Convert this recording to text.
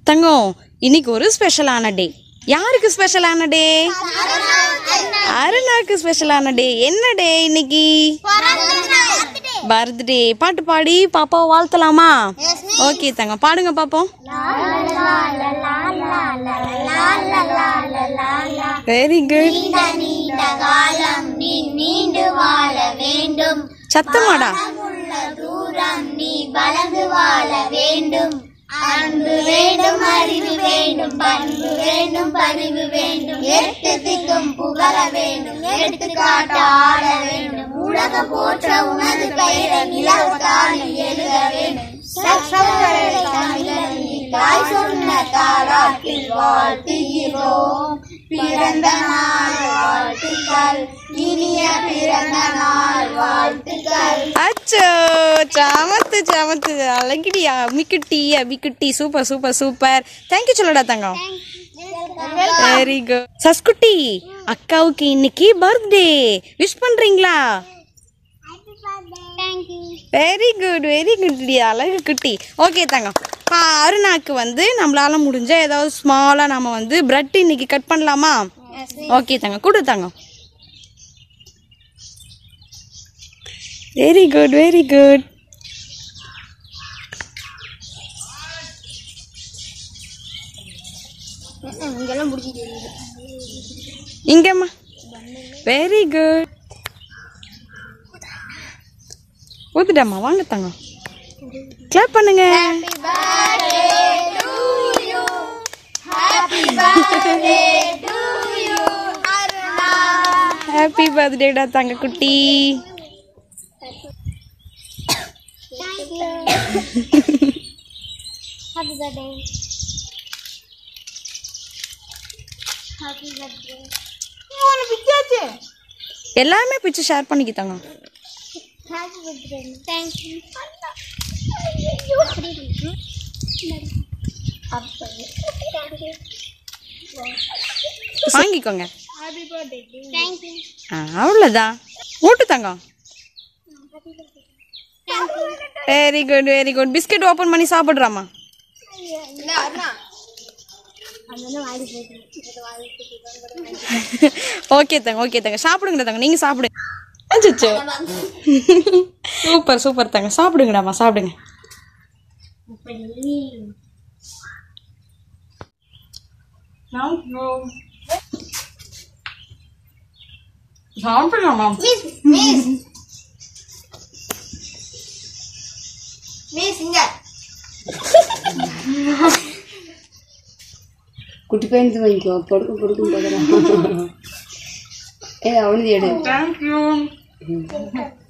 தங்கம் இன்னைக்கு ஒரு ஸ்பெஷலான டே யாருக்கு ஸ்பெஷலான டே அருணாக்கு ஸ்பெஷலான டே என்ன டே இன்னைக்கு பர்த்டே பாட்டு பாடி பாப்பாவை வாழ்த்தலாமா ஓகே தங்க பாடுங்க பாப்போம் வெரி குட் நீண்ட காலம் நீ நீண்டு வாழ வேண்டும் சத்தமாடா உள்ள தூரம் நீ வளர்ந்து வாழ வேண்டும் அன்பு வேண்டும் அறிவு வேண்டும் பண்பு வேண்டும் பதிவு வேண்டும் எட்டு திக்கும் புகழ வேண்டும் எடுத்துக்காட்ட ஆட வேண்டும் உலக போற்ற உனது பெயரை நிலவுத்தானே எழுத வேண்டும் சற்றவரை தமிழன் நீ தாய் சொன்ன தாராட்டில் வாழ்த்துகிறோம் பிறந்த நாள் வாழ்த்துக்கள் இனிய பிறந்த நாள் வாழ்த்துக்கள் அச்சோ சமத்து சமத்து அழகிடி அமிக்குட்டி அபிக்குட்டி சூப்பர் சூப்பர் சூப்பர் தேங்க்யூ சொல்லடா தங்கம் வெரி குட் சஸ்குட்டி அக்காவுக்கு இன்னைக்கு பர்த்டே விஷ் பண்றீங்களா வெரி குட் வெரி குட் அழகு குட்டி ஓகே தங்கம் ஆ, அருணாக்கு வந்து நம்மளால முடிஞ்ச ஏதாவது ஸ்மாலாக நம்ம வந்து பிரெட் இன்னைக்கு கட் பண்ணலாமா ஓகே தங்க கொடு தங்கம் வெரி குட் வெரி குட் இங்கெல்லாம் முடிச்சிட்டு இங்கம்மா வெரி குட் ஊத்துட்டாம்மா வாங்க தங்கம் கிளாப் பண்ணுங்க ஹாப்பி பர்த்டேடா தங்க குட்டி Happy birthday. Happy birthday. எல்லாமே பிச்சு ஷேர் பண்ணிக்கிட்டாங்க Happy birthday. Thank you. வாங்கிக்கோங்க Happy birthday. Thank you. ஆ, அவ்வளோதான் ஊட்டு தங்கம் Thank you. Very good very good biscuit open பண்ணி சாப்பிட்றாமா ஓகே தங்க ஓகே தங்க சாப்பிடுங்கடா தங்க நீங்கள் சாப்பிடுங்க அச்சோ சூப்பர் சூப்பர் தங்க சாப்பிடுங்கடாம்மா சாப்பிடுங்க சாப்பிடலாமா Miss, miss. Miss, இங்க. குட்டி பையனுக்கு வாங்கிக்கோ பொடுக்க பொடுக்கும் போதும் ஏ அவனது எடு தேங்க்யூ